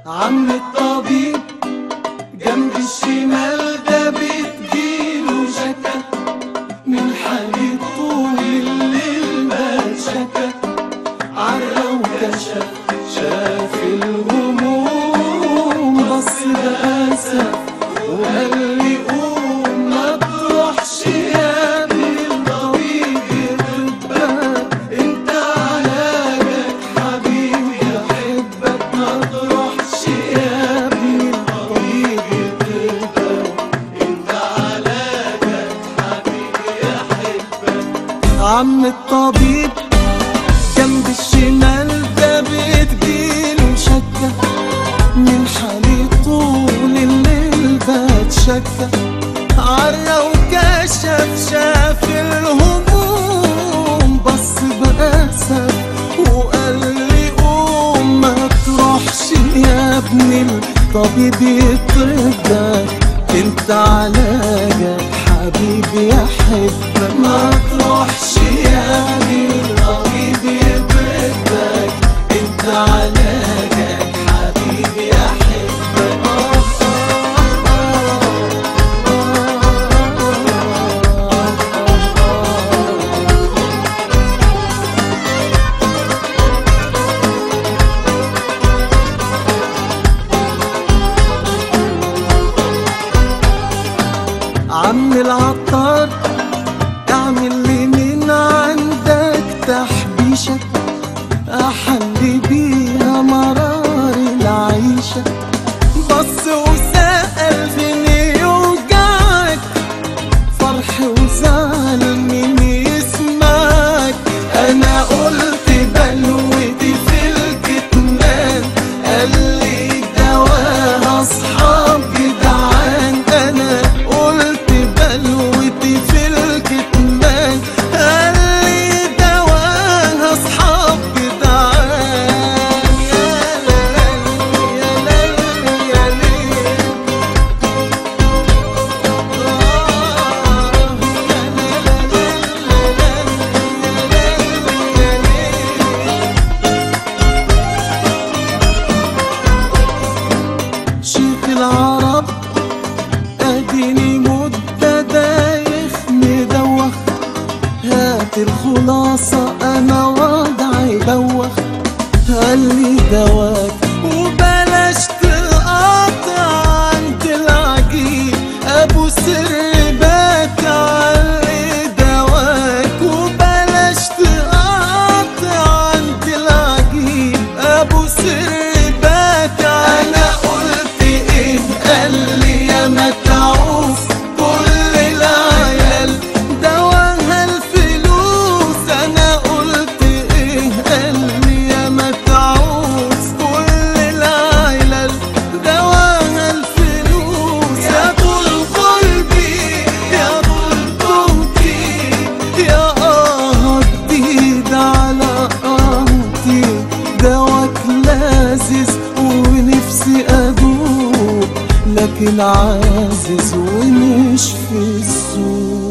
عم الطبيب جنب الشمال ده بتجيله شكا من حالة طول الليل ما شكا عرى وكشف شاف الهموم بص بأسف وقال لي قوم ما تروحش يا ابني الطبيب يطبك انت علاجك حبيبي يحبك ما تروحش يا ابني الطبيب يطبك انت علاجك حبيبي يحبك عم الطبيب جنب الشمال ده بتجيله شكة من حالي طول الليل بتشكى عرى وكشف شاف الهموم بص بأسف وقال لي قوم ما تروحش يا ابني الطبيب يطردك انت علاجك حبيبي يحبك ما تروحش يا ابني الطبيب يطردك انت علاجك حبيبي يحبك عم العطار اعمل لي من عندك تحبيشة احل بيها مرار العيشة بص وسأل فين يوجعك فرح وزعل مين يسمعك انا قلت بلوتي في الكتمان قال لي دواها اصحاب جدعان انا قلت بلوتي في الكتمان قال لي دواها اصحاب جدعان يا ليل يا ليل يا ليل شيخ العرب اديني مدة دايخ مدوخ هات الخلاصة انا وضعي بوخ قال لي دواك وبلاش تقاطع عند العجيب ابو سر بات علي دواك وبلاش تقاطع عند العجيب ابو سر بات انا قلت ايه قال لي يا متعوف كل العيال دواها الفلوس انا قلت ايه قال لي يا متعوف كل العيال دواها الفلوس يا طول قلبي يا طول طمتي يا اه جديد على قامتي دواك لازز ونفسي ادوب لكن عازز ومش في السوق